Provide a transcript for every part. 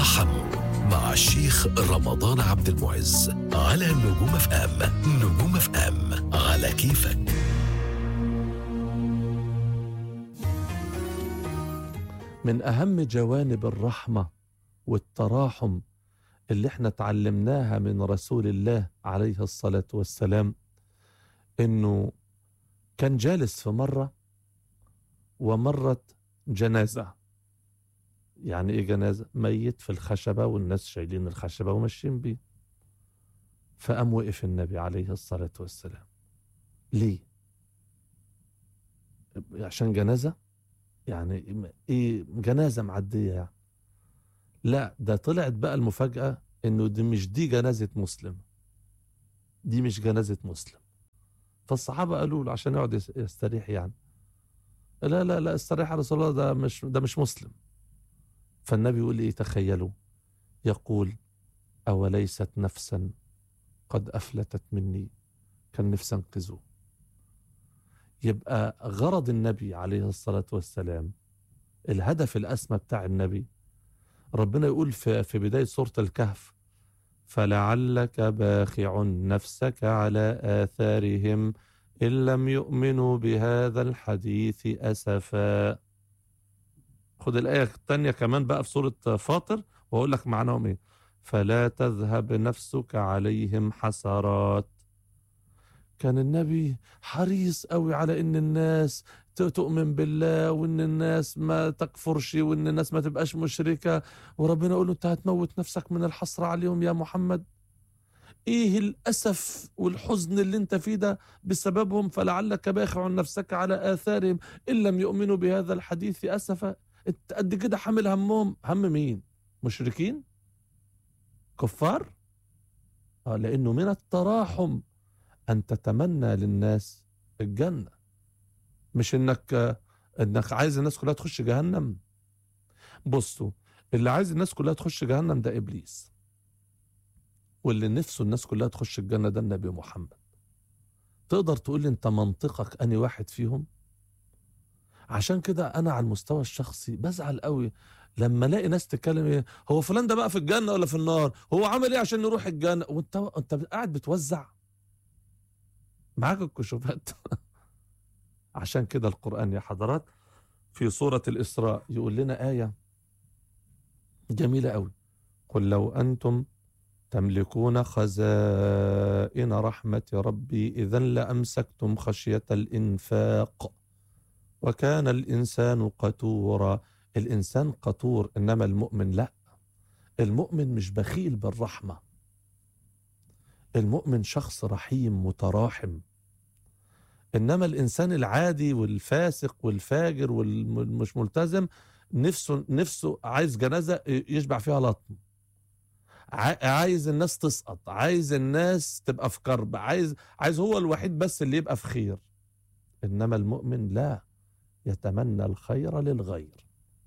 تراحموا مع الشيخ رمضان عبد المعز على نجوم اف ام نجوم اف ام على كيفك من أهم جوانب الرحمة والتراحم اللي احنا اتعلمناها من رسول الله عليه الصلاة والسلام انه كان جالس في مرة ومرت جنازة يعني ايه جنازة ميت في الخشبة والناس شايلين الخشبة وماشيين بيه فقام وقف النبي عليه الصلاة والسلام ليه عشان جنازة يعني ايه جنازة معدية يعني لا ده طلعت بقى المفاجأة انه دي مش دي جنازة مسلم دي مش جنازة مسلم فالصحابة قالوا له عشان يقعد يس- يستريح يعني لا لا لا استريح يا رسول الله ده مش ده مش مسلم فالنبي يقول ايه تخيلوا يقول أوليست نفسا قد أفلتت مني كان نفسي أنقذه يبقى غرض النبي عليه الصلاة والسلام الهدف الأسمى بتاع النبي ربنا يقول في, في بداية سورة الكهف فلعلك باخع نفسك على آثارهم إن لم يؤمنوا بهذا الحديث أسفا خد الآية الثانية كمان بقى في سورة فاطر وأقول لك معناهم إيه فلا تذهب نفسك عليهم حسرات كان النبي حريص قوي على ان الناس ت- تؤمن بالله وان الناس ما تكفرش وان الناس ما تبقاش مشركة وربنا يقول له انت هتموت نفسك من الحسرة عليهم يا محمد ايه الاسف والحزن اللي انت فيه ده بسببهم فلعلك باخع نفسك على اثارهم ان لم يؤمنوا بهذا الحديث اسفا انت قد كده حامل همهم هم مين مشركين كفار اه لانه من التراحم ان تتمنى للناس الجنه مش انك انك عايز الناس كلها تخش جهنم بصوا اللي عايز الناس كلها تخش جهنم ده ابليس واللي نفسه الناس كلها تخش الجنه ده النبي محمد تقدر تقول لي انت منطقك اني واحد فيهم عشان كده انا على المستوى الشخصي بزعل قوي لما الاقي ناس تتكلم ايه هو فلان ده بقى في الجنه ولا في النار هو عمل ايه عشان يروح الجنه وانت انت قاعد بتوزع معاك الكشوفات عشان كده القرآن يا حضرات في سورة الإسراء يقول لنا آية جميلة قوي قل لو أنتم تملكون خزائن رحمة ربي إذا لأمسكتم خشية الإنفاق وكان الإنسان قتورا الإنسان قتور إنما المؤمن لا المؤمن مش بخيل بالرحمة المؤمن شخص رحيم متراحم انما الانسان العادي والفاسق والفاجر والمش ملتزم نفسه نفسه عايز جنازه يشبع فيها لطم ع- عايز الناس تسقط عايز الناس تبقى في كرب عايز عايز هو الوحيد بس اللي يبقى في خير انما المؤمن لا يتمنى الخير للغير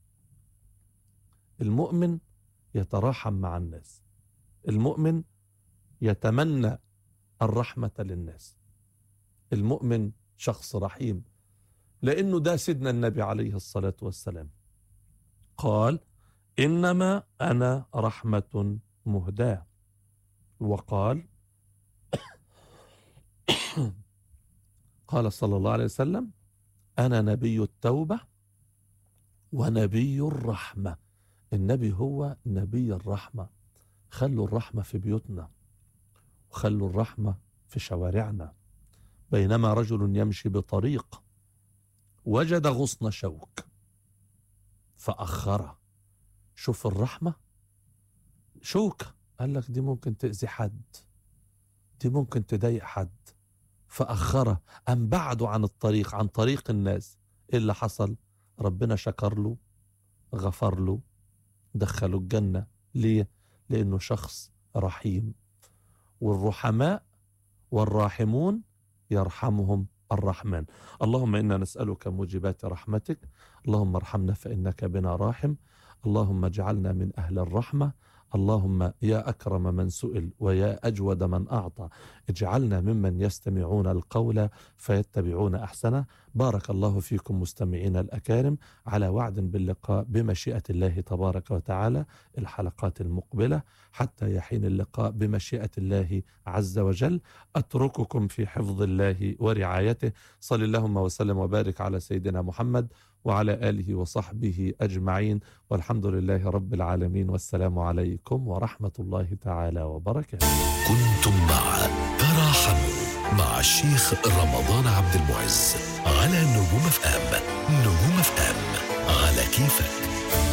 المؤمن يتراحم مع الناس المؤمن يتمنى الرحمه للناس المؤمن شخص رحيم لانه ده سيدنا النبي عليه الصلاه والسلام قال انما انا رحمه مهداه وقال قال صلى الله عليه وسلم انا نبي التوبه ونبي الرحمه النبي هو نبي الرحمه خلوا الرحمه في بيوتنا وخلوا الرحمه في شوارعنا بينما رجل يمشي بطريق وجد غصن شوك فأخره شوف الرحمة شوكة قال لك دي ممكن تأذي حد دي ممكن تضايق حد فأخره أم بعده عن الطريق عن طريق الناس إيه اللي حصل ربنا شكر له غفر له دخله الجنة ليه لأنه شخص رحيم والرحماء والراحمون يرحمهم الرحمن اللهم إنا نسألك موجبات رحمتك اللهم ارحمنا فإنك بنا راحم اللهم اجعلنا من أهل الرحمة اللهم يا أكرم من سئل ويا أجود من أعطى اجعلنا ممن يستمعون القول فيتبعون أحسنه بارك الله فيكم مستمعينا الأكارم على وعد باللقاء بمشيئة الله تبارك وتعالى الحلقات المقبلة حتى يحين اللقاء بمشيئة الله عز وجل أترككم في حفظ الله ورعايته صل اللهم وسلم وبارك على سيدنا محمد وعلى آله وصحبه أجمعين والحمد لله رب العالمين والسلام عليكم ورحمة الله تعالى وبركاته كنتم مع تراحموا مع الشيخ رمضان عبد المعز على نجوم اف ام نجوم اف ام على كيفك